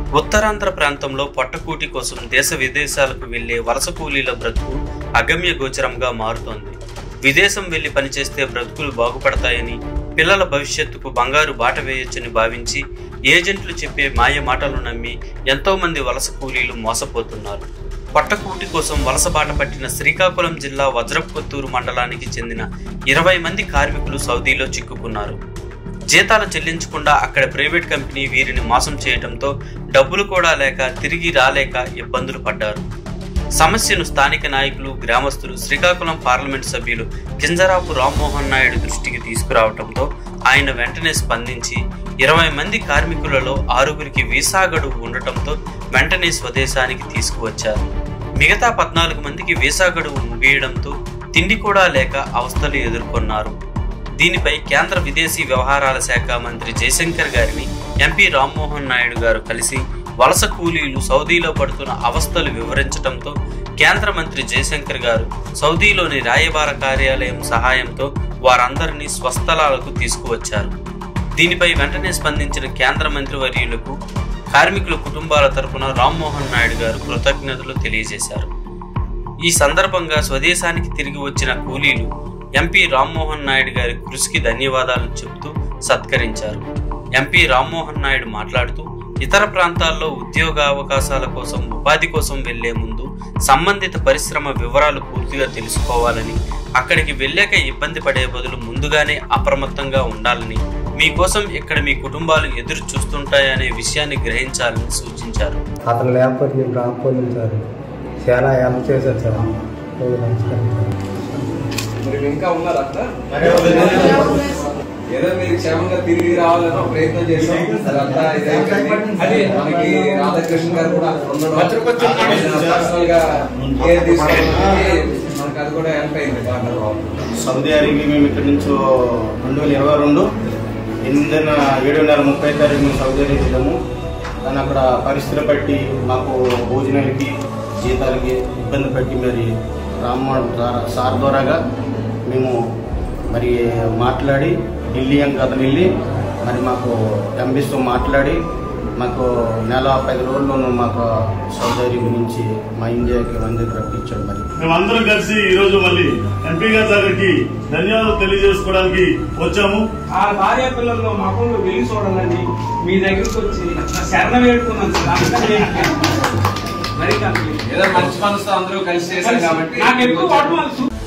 ఉత్తరాంధ్ర ప్రాంతంలో పొట్టకూటి కోసం దేశ విదేశాలకు వెళ్లే వలస కూలీల బ్రతుకు అగమ్య గోచరంగా మారుతోంది విదేశం వెళ్లి పనిచేస్తే బ్రతుకులు బాగుపడతాయని పిల్లల భవిష్యత్తుకు బంగారు బాట వేయొచ్చని భావించి ఏజెంట్లు చెప్పే మాయ మాటలు నమ్మి ఎంతో మంది వలస కూలీలు మోసపోతున్నారు పొట్టకూటి కోసం వలస బాట పట్టిన శ్రీకాకుళం జిల్లా వజ్రపుకొత్తూరు మండలానికి చెందిన ఇరవై మంది కార్మికులు సౌదీలో చిక్కుకున్నారు జీతాలు చెల్లించకుండా అక్కడ ప్రైవేట్ కంపెనీ వీరిని మోసం చేయడంతో డబ్బులు కూడా లేక తిరిగి రాలేక ఇబ్బందులు పడ్డారు సమస్యను స్థానిక నాయకులు గ్రామస్తులు శ్రీకాకుళం పార్లమెంట్ సభ్యులు కింజరాపు రామ్మోహన్ నాయుడు దృష్టికి తీసుకురావడంతో ఆయన వెంటనే స్పందించి ఇరవై మంది కార్మికులలో ఆరుగురికి వీసా గడువు ఉండటంతో వెంటనే స్వదేశానికి తీసుకువచ్చారు మిగతా పద్నాలుగు మందికి వీసా గడువు ముగియడంతో తిండి కూడా లేక అవస్థలు ఎదుర్కొన్నారు దీనిపై కేంద్ర విదేశీ వ్యవహారాల శాఖ మంత్రి జయశంకర్ గారిని ఎంపీ రామ్మోహన్ నాయుడు గారు కలిసి వలస కూలీలు సౌదీలో పడుతున్న అవస్థలు వివరించడంతో కేంద్ర మంత్రి జయశంకర్ గారు సౌదీలోని రాయబార కార్యాలయం సహాయంతో వారందరినీ స్వస్థలాలకు తీసుకువచ్చారు దీనిపై వెంటనే స్పందించిన కేంద్ర మంత్రివర్యులకు కార్మికుల కుటుంబాల తరపున రామ్మోహన్ నాయుడు గారు కృతజ్ఞతలు తెలియజేశారు ఈ సందర్భంగా స్వదేశానికి తిరిగి వచ్చిన కూలీలు ఎంపీ రామ్మోహన్ నాయుడు గారి కృషికి ధన్యవాదాలు చెబుతూ సత్కరించారు ఎంపీ రామ్మోహన్ నాయుడు మాట్లాడుతూ ఇతర ప్రాంతాల్లో ఉద్యోగ అవకాశాల కోసం ఉపాధి కోసం వెళ్లే ముందు సంబంధిత పరిశ్రమ వివరాలు పూర్తిగా తెలుసుకోవాలని అక్కడికి వెళ్ళాక ఇబ్బంది పడే బదులు ముందుగానే అప్రమత్తంగా ఉండాలని మీకోసం ఇక్కడ మీ కుటుంబాలు ఎదురు చూస్తుంటాయనే విషయాన్ని గ్రహించాలని సూచించారు అతను లేకపోతే నేను రాకపోయింది సార్ చాలా హెల్ప్ చేశారు సార్ ఓ, నమస్కారం సార్ మరి ఇంకా ఉన్నారు అక్కడ ఏదో మీరు క్షేమంగా తిరిగి రావాలని ఒక ప్రయత్నం చేసాం అదంతా ఇదైపోయింది అది మనకి రాధాకృష్ణ గారు కూడా అక్కడ ఉండడం ఆయన పర్సనల్ గా కేర్ తీసుకోవడం మనకి అది కూడా హెల్ప్ అయింది బాగా సౌదీ అరేబియా మేము ఇక్కడ నుంచి రెండు వేల ఇరవై రెండు ఎనిమిదిన ఏడు నెల ముప్పై తారీఖు మేము సౌదీ అరేబియా వెళ్ళాము కానీ అక్కడ పరిస్థితులు బట్టి మాకు భోజనాలకి జీతాలకి ఇబ్బంది పెట్టి మరి రామ్మోహన్ ద్వారా సార్ ద్వారాగా మేము మరి మాట్లాడి ఢిల్లీ అని అతను వెళ్ళి మరి మాకు ఎంబీస్తో మాట్లాడి మాకు నెల పది రోజుల్లోనూ మాకు సౌదీ అరేబియా నుంచి మా ఇండియాకి మందికి రప్పించాడు మరి మేమందరం కలిసి ఈ రోజు మళ్ళీ ఎంపీ గారి దగ్గరికి ధన్యవాదాలు తెలియజేసుకోవడానికి వచ్చాము ఆ భార్య పిల్లల్లో మగంలో వెళ్లి చూడాలని మీ దగ్గరికి వచ్చి శరణ వేడుకున్నాను సార్ అందుకని నేను మరి కంప్లీట్ ఏదో మంచి మనసుతో అందరూ కలిసి చేశారు కాబట్టి నాకు ఎక్కువ వాటి వల్ల చూ-